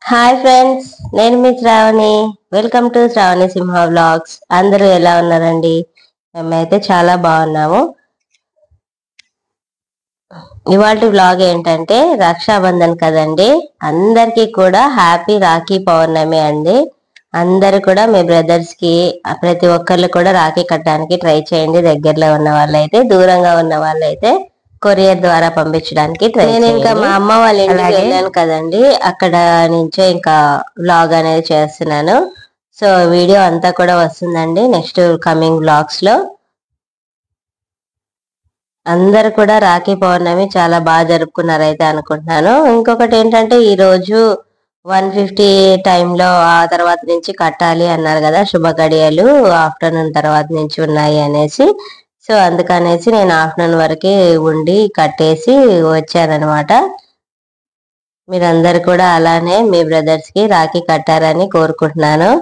hi friends నేను మీ Sravani welcome to Sravani Simha vlogs అందరూ ఎలా ఉన్నారండి మేమైతే చాలా బాగున్నాము ఇవాళ వ్లాగ్ ఏంటంటే రక్షాబంధన్ కదండి అందరికీ కూడా హ్యాపీ రాఖీ పౌర్ణమి అండి అందరు కూడా మీ బ్రదర్స్ కి ప్రతి ఒక్కళ్ళు కూడా రాఖీ కట్టడానికి ట్రై చేయండి దగ్గరలో ఉన్న వాళ్ళైతే దూరంగా ఉన్న వాళ్ళైతే కొరియర్ ద్వారా పంపించడానికి ట్రై నేను ఇంకా మా అమ్మ వాళ్ళ ఇంటికి వెళ్ళాను కదండి అక్కడ నుంచే ఇంకా వ్లాగ్ అనేది చేస్తున్నాను సో వీడియో అంతా కూడా వస్తుందండి నెక్స్ట్ కమింగ్ వ్లాగ్స్ లో అందరు కూడా రాఖీ పౌర్ణమి చాలా బాగా జరుపుకున్నారు అయితే అనుకుంటున్నాను ఇంకొకటి ఏంటంటే ఈ రోజు వన్ ఫిఫ్టీ టైంలో ఆ తర్వాత నుంచి కట్టాలి అన్నారు కదా శుభ గడియలు ఆఫ్టర్నూన్ తర్వాత నుంచి ఉన్నాయి అనేసి సో అందుకనేసి నేను ఆఫ్టర్నూన్ వరకే ఉండి కట్టేసి వచ్చానన్నమాట మీరందరు కూడా అలానే మీ బ్రదర్స్ కి రాఖీ కట్టారని కోరుకుంటున్నాను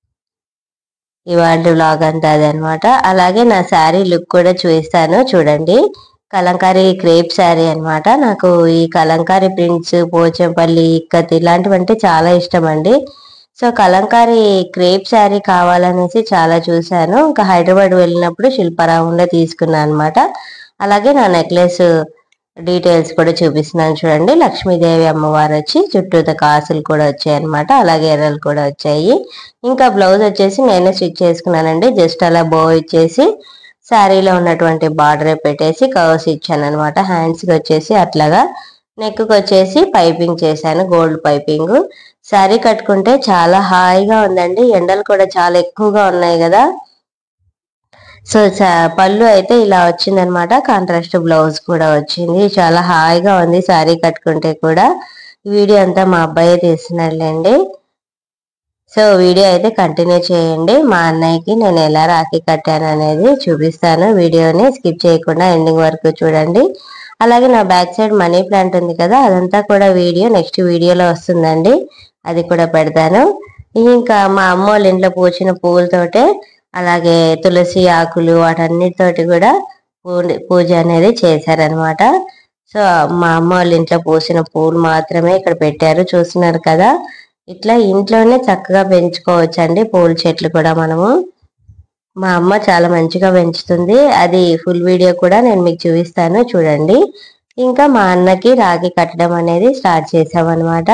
ఇవాళ వ్లాగ్ అంతా అదనమాట అలాగే నా శారీ లుక్ కూడా చూపిస్తాను చూడండి కలంకారీ క్రేప్ శారీ అన్నమాట నాకు ఈ కలంకారీ ప్రింట్స్ పోచంపల్లి ఇక్కత్ ఇలాంటివంటే చాలా ఇష్టం అండి సో కలంకారీ క్రేప్ శారీ కావాలనేసి చాలా చూశాను ఇంకా హైదరాబాద్ వెళ్ళినప్పుడు శిల్పారామంలో తీసుకున్నాను అనమాట అలాగే నా నెక్లెస్ డీటెయిల్స్ కూడా చూపిస్తున్నాను చూడండి లక్ష్మీదేవి అమ్మవారు వచ్చి చుట్టూత కాసులు కూడా వచ్చాయి అనమాట అలాగే ఎర్రలు కూడా వచ్చాయి ఇంకా బ్లౌజ్ వచ్చేసి నేనే స్టిచ్ చేసుకున్నానండి జస్ట్ అలా బో ఇచ్చేసి శారీలో ఉన్నటువంటి బార్డర్ పెట్టేసి కవర్స్ ఇచ్చాను అనమాట హ్యాండ్స్ కి వచ్చేసి అట్లాగా నెక్ కి వచ్చేసి పైపింగ్ చేశాను గోల్డ్ పైపింగ్ శారీ కట్టుకుంటే చాలా హాయిగా ఉందండి ఎండలు కూడా చాలా ఎక్కువగా ఉన్నాయి కదా సో చా- పళ్ళు అయితే ఇలా వచ్చిందనమాట కాంట్రాస్ట్ బ్లౌజ్ కూడా వచ్చింది చాలా హాయిగా ఉంది శారీ కట్టుకుంటే కూడా ఈ వీడియో అంతా మా అబ్బాయి తీస్తున్నాడులేండి సో వీడియో అయితే కంటిన్యూ చేయండి మా అన్నయ్యకి నేను ఎలా రాఖీ కట్టాను అనేది చూపిస్తాను వీడియోని స్కిప్ చేయకుండా ఎండింగ్ వరకు చూడండి అలాగే నా బ్యాక్ సైడ్ మనీ ప్లాంట్ ఉంది కదా అదంతా కూడా వీడియో నెక్స్ట్ వీడియోలో వస్తుందండి అది కూడా పెడతాను ఇంకా మా అమ్మ వాళ్ళ ఇంట్లో పూచిన పువ్వులతోటే అలాగే తులసి ఆకులు వాటన్నిటితోటి కూడా పూ- పూజ అనేది చేశారనమాట సో మా అమ్మ వాళ్ళ ఇంట్లో పూసిన పువ్వులు మాత్రమే ఇక్కడ పెట్టారు చూస్తున్నారు కదా ఇట్లా ఇంట్లోనే చక్కగా పెంచుకోవచ్చండి పూల చెట్లు కూడా మనము మా అమ్మ చాలా మంచిగా పెంచుతుంది అది ఫుల్ వీడియో కూడా నేను మీకు చూపిస్తాను చూడండి ఇంకా మా అన్నకి రాగి కట్టడం అనేది స్టార్ట్ చేసామన్నమాట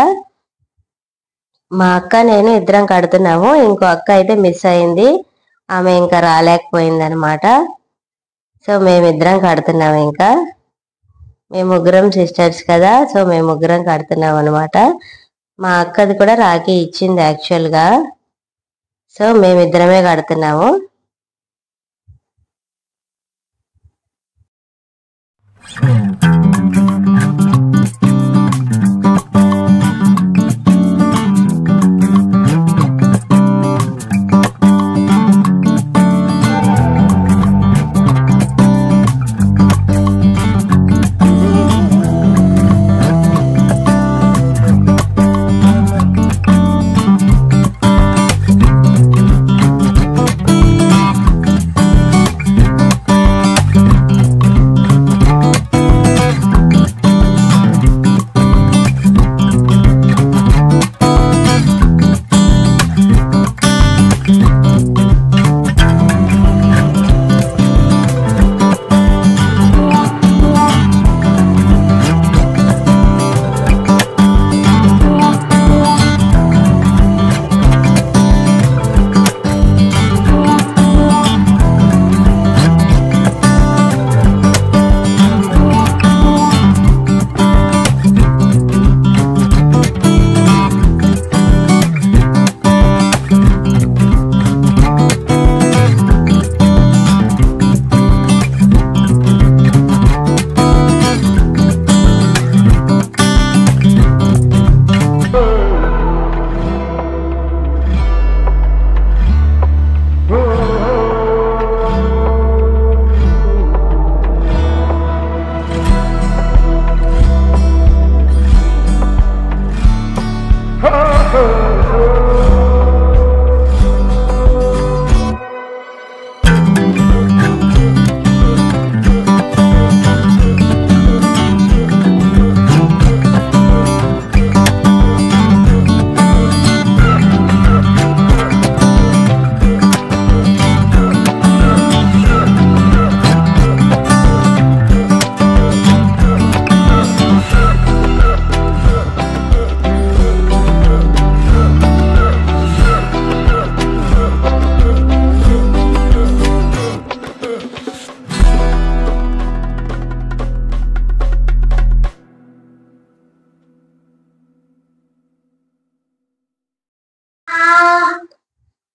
మా అక్క నేను ఇద్దరం కడుతున్నాము ఇంకో అక్క అయితే మిస్ అయింది ఆమె ఇంకా రాలేకపోయింది అనమాట సో మేమిద్దరం కడుతున్నాము ఇంకా మేము ముగ్గురం సిస్టర్స్ కదా సో మేము ముగ్గురం కడుతున్నాం అనమాట మా అక్కది కూడా రాఖీ ఇచ్చింది యాక్చువల్ గా సో మేమిద్దరమే కడుతున్నాము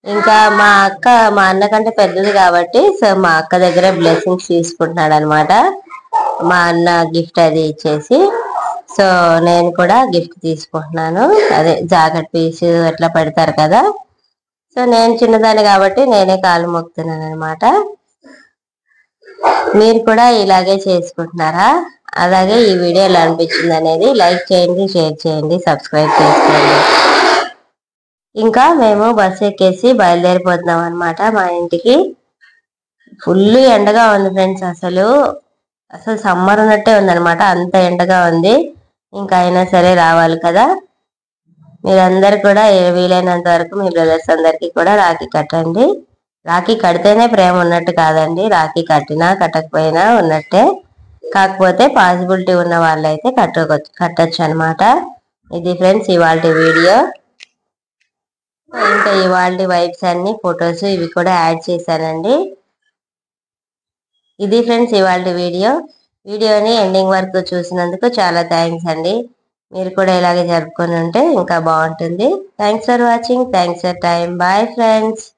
ఇంకా మా అక్క మా అన్న కంటే పెద్దది కాబట్టి సో మా అక్క దగ్గర బ్లెస్సింగ్స్ తీసుకుంటున్నాడు అనమాట మా అన్న గిఫ్ట్ అది ఇచ్చేసి సో నేను కూడా గిఫ్ట్ తీసుకుంటున్నాను అదే జాకెట్ పీస్ అట్లా పెడతారు కదా సో నేను చిన్నదాన్ని కాబట్టి నేనే కాలు మొక్కుతున్నాను అనమాట మీరు కూడా ఇలాగే చేసుకుంటున్నారా అలాగే ఈ వీడియో ఎలా అనిపించింది అనేది లైక్ చేయండి షేర్ చేయండి సబ్స్క్రైబ్ చేసుకోండి ఇంకా మేము బస్సు ఎక్కేసి బయలుదేరిపోతున్నాం అనమాట మా ఇంటికి ఫుల్ ఎండగా ఉంది ఫ్రెండ్స్ అసలు అసలు సమ్మర్ ఉన్నట్టే ఉందన్నమాట అంత ఎండగా ఉంది ఇంకా అయినా సరే రావాలి కదా మీరందరు కూడా ఏ- వీలైనంత వరకు మీ బ్రదర్స్ అందరికి కూడా రాఖీ కట్టండి రాఖీ కడితేనే ప్రేమ ఉన్నట్టు కాదండి రాఖీ కట్టినా కట్టకపోయినా ఉన్నట్టే కాకపోతే పాసిబిలిటీ ఉన్న వాళ్ళైతే కట్టుకోవచ్చు కట్టొచ్చు అనమాట ఇది ఫ్రెండ్స్ ఇవాళ వీడియో ఇంకా ఇవాళ వైబ్స్ అన్ని ఫొటోస్ ఇవి కూడా యాడ్ చేశానండి ఇది ఫ్రెండ్స్ ఇవాళ వీడియో వీడియోని ఎండింగ్ వరకు చూసినందుకు చాలా థ్యాంక్స్ అండి మీరు కూడా ఇలాగే జరుపుకొని ఉంటే ఇంకా బాగుంటుంది thanks for watching thanks for time bye friends